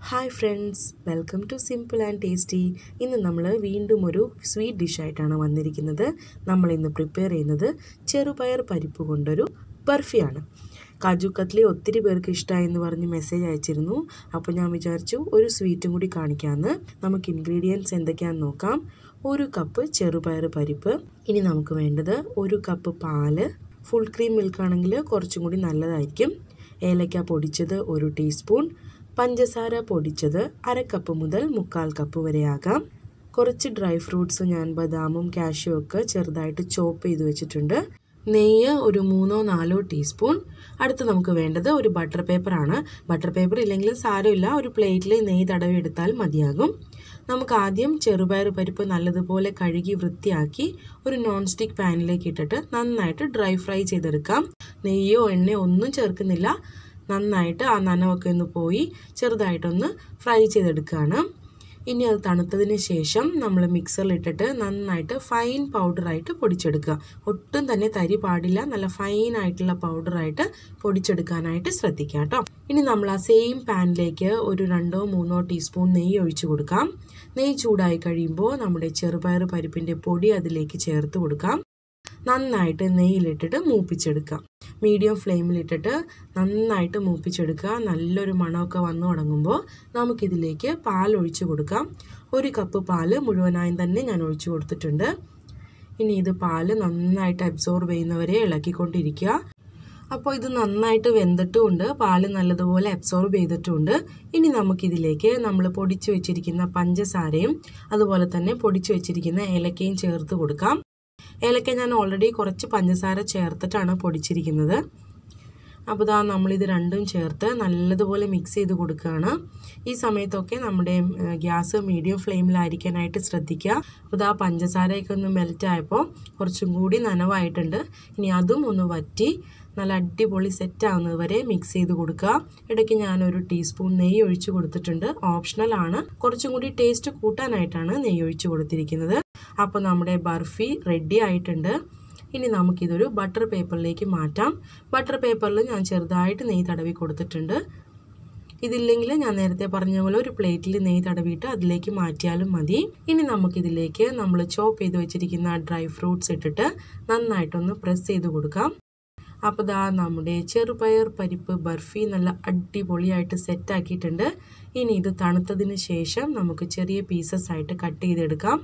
hi friends welcome to simple and tasty ഇന്ന് നമ്മൾ വീണ്ടും ഒരു സ്വീറ്റ് ഡിഷായിട്ടാണ് വന്നിരിക്കുന്നത് നമ്മൾ ഇന്ന് പ്രിപ്പയർ ചെയ്യുന്നത് ചെറുപയർ പരിപ്പ് കൊണ്ടൊരു ബർഫിയാണ് കാജു കത്ലി ഒത്തിരി പേർക്ക് ഇഷ്ടമായെന്ന് പറഞ്ഞ് മെസ്സേജ് അയച്ചിരുന്നു അപ്പോൾ ഞാൻ വിചാരിച്ചു ഒരു സ്വീറ്റും കൂടി കാണിക്കാമെന്ന് നമുക്ക് ഇൻഗ്രീഡിയൻസ് എന്തൊക്കെയാണെന്ന് നോക്കാം ഒരു കപ്പ് ചെറുപയർ പരിപ്പ് ഇനി നമുക്ക് വേണ്ടത് ഒരു കപ്പ് പാല് ഫുൾ ക്രീം മിൽക്ക് ആണെങ്കിൽ കുറച്ചും കൂടി നല്ലതായിരിക്കും ഏലക്ക പൊടിച്ചത് ഒരു ടീസ്പൂൺ പഞ്ചസാര പൊടിച്ചത് അര കപ്പ് മുതൽ മുക്കാൽ കപ്പ് വരെ ആകാം കുറച്ച് ഡ്രൈ ഫ്രൂട്ട്സ് ഞാൻ ബദാമും കാഷ്യൂ ഒക്കെ ചെറുതായിട്ട് ചോപ്പ് ചെയ്ത് വെച്ചിട്ടുണ്ട് നെയ്യ് ഒരു മൂന്നോ നാലോ ടീസ്പൂൺ അടുത്ത് നമുക്ക് വേണ്ടത് ഒരു ബട്ടർ പേപ്പറാണ് ബട്ടർ പേപ്പർ ഇല്ലെങ്കിൽ സാരമില്ല ഒരു പ്ലേറ്റിൽ നെയ്യ് തടവി എടുത്താൽ മതിയാകും നമുക്ക് ആദ്യം ചെറുപയർ പരിപ്പ് നല്ലതുപോലെ കഴുകി വൃത്തിയാക്കി ഒരു നോൺ സ്റ്റിക്ക് പാനിലേക്ക് ഇട്ടിട്ട് നന്നായിട്ട് ഡ്രൈ ഫ്രൈ ചെയ്തെടുക്കാം നെയ്യോ എണ്ണയോ ഒന്നും ചേർക്കുന്നില്ല നന്നായിട്ട് ആ നനവൊക്കെ ഒന്ന് പോയി ചെറുതായിട്ടൊന്ന് ഫ്രൈ ചെയ്തെടുക്കുകയാണ് ഇനി അത് തണുത്തതിന് ശേഷം നമ്മൾ മിക്സറിലിട്ടിട്ട് നന്നായിട്ട് ഫൈൻ പൗഡറായിട്ട് പൊടിച്ചെടുക്കുക ഒട്ടും തന്നെ തരി പാടില്ല നല്ല ഫൈൻ ആയിട്ടുള്ള പൗഡറായിട്ട് പൊടിച്ചെടുക്കാനായിട്ട് ശ്രദ്ധിക്കുക കേട്ടോ ഇനി നമ്മൾ ആ സെയിം പാനിലേക്ക് ഒരു രണ്ടോ മൂന്നോ ടീസ്പൂൺ നെയ്യ് ഒഴിച്ചു കൊടുക്കാം നെയ്യ് ചൂടായി കഴിയുമ്പോൾ നമ്മുടെ ചെറുപയർ പരിപ്പിൻ്റെ പൊടി അതിലേക്ക് ചേർത്ത് കൊടുക്കാം നന്നായിട്ട് നെയ്യിലിട്ടിട്ട് മൂപ്പിച്ചെടുക്കാം മീഡിയം ഫ്ലെയിമിലിട്ടിട്ട് നന്നായിട്ട് മൂപ്പിച്ചെടുക്കുക നല്ലൊരു മണമൊക്കെ വന്നു തുടങ്ങുമ്പോൾ നമുക്കിതിലേക്ക് പാൽ ഒഴിച്ചു കൊടുക്കാം ഒരു കപ്പ് പാല് മുഴുവനായും തന്നെ ഞാൻ ഒഴിച്ചു കൊടുത്തിട്ടുണ്ട് ഇനി ഇത് പാല് നന്നായിട്ട് അബ്സോർബ് ചെയ്യുന്നവരെ ഇളക്കിക്കൊണ്ടിരിക്കുക അപ്പോൾ ഇത് നന്നായിട്ട് വെന്തിട്ടുമുണ്ട് പാല് നല്ലതുപോലെ അബ്സോർബ് ചെയ്തിട്ടുമുണ്ട് ഇനി നമുക്കിതിലേക്ക് നമ്മൾ പൊടിച്ചു വെച്ചിരിക്കുന്ന പഞ്ചസാരയും അതുപോലെ തന്നെ പൊടിച്ചു വെച്ചിരിക്കുന്ന ഏലക്കയും ചേർത്ത് കൊടുക്കാം ഏലക്ക ഞാൻ ഓൾറെഡി കുറച്ച് പഞ്ചസാര ചേർത്തിട്ടാണ് പൊടിച്ചിരിക്കുന്നത് അപ്പോൾ ഇതാ നമ്മളിത് രണ്ടും ചേർത്ത് നല്ലതുപോലെ മിക്സ് ചെയ്ത് കൊടുക്കുകയാണ് ഈ സമയത്തൊക്കെ നമ്മുടെ ഗ്യാസ് മീഡിയം ഫ്ലെയിമിലായിരിക്കാനായിട്ട് ശ്രദ്ധിക്കുക അപ്പോൾ ഇതാ പഞ്ചസാരയൊക്കെ ഒന്ന് മെൽറ്റ് ആയപ്പോൾ കുറച്ചും കൂടി നനവായിട്ടുണ്ട് ഇനി അതും ഒന്ന് വറ്റി നല്ല അടിപൊളി സെറ്റ് ആവുന്നത് വരെ മിക്സ് ചെയ്ത് കൊടുക്കുക ഇടയ്ക്ക് ഞാനൊരു ടീസ്പൂൺ നെയ്യ് ഒഴിച്ച് കൊടുത്തിട്ടുണ്ട് ഓപ്ഷണൽ ആണ് കുറച്ചും കൂടി ടേസ്റ്റ് കൂട്ടാനായിട്ടാണ് നെയ്യ് ഒഴിച്ച് കൊടുത്തിരിക്കുന്നത് അപ്പോൾ നമ്മുടെ ബർഫി റെഡി ആയിട്ടുണ്ട് ഇനി നമുക്കിതൊരു ബട്ടർ പേപ്പറിലേക്ക് മാറ്റാം ബട്ടർ പേപ്പറിൽ ഞാൻ ചെറുതായിട്ട് നെയ്യ് തടവി കൊടുത്തിട്ടുണ്ട് ഇതില്ലെങ്കിൽ ഞാൻ നേരത്തെ പറഞ്ഞ പോലെ ഒരു പ്ലേറ്റിൽ നെയ്യ് തടവിയിട്ട് അതിലേക്ക് മാറ്റിയാലും മതി ഇനി നമുക്കിതിലേക്ക് നമ്മൾ ചോപ്പ് ചെയ്ത് വെച്ചിരിക്കുന്ന ഡ്രൈ ഫ്രൂട്ട്സ് ഇട്ടിട്ട് നന്നായിട്ടൊന്ന് പ്രസ് ചെയ്ത് കൊടുക്കാം അപ്പോൾ ദാ നമ്മുടെ ചെറുപയർ പരിപ്പ് ബർഫി നല്ല അടിപൊളിയായിട്ട് സെറ്റാക്കിയിട്ടുണ്ട് ഇനി ഇത് തണുത്തതിന് ശേഷം നമുക്ക് ചെറിയ പീസസ് ആയിട്ട് കട്ട് ചെയ്തെടുക്കാം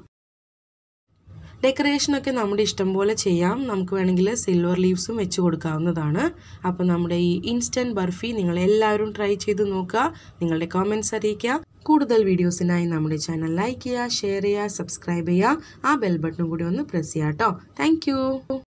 ഡെക്കറേഷനൊക്കെ നമ്മുടെ ഇഷ്ടം പോലെ ചെയ്യാം നമുക്ക് വേണമെങ്കിൽ സിൽവർ ലീവ്സും വെച്ച് കൊടുക്കാവുന്നതാണ് അപ്പോൾ നമ്മുടെ ഈ ഇൻസ്റ്റൻറ്റ് ബർഫി നിങ്ങൾ എല്ലാവരും ട്രൈ ചെയ്ത് നോക്കുക നിങ്ങളുടെ കോമെൻറ്റ്സ് അറിയിക്കുക കൂടുതൽ വീഡിയോസിനായി നമ്മുടെ ചാനൽ ലൈക്ക് ചെയ്യുക ഷെയർ ചെയ്യുക സബ്സ്ക്രൈബ് ചെയ്യുക ആ ബെൽ ബട്ടൺ കൂടി ഒന്ന് പ്രസ് ചെയ്യുക കേട്ടോ താങ്ക്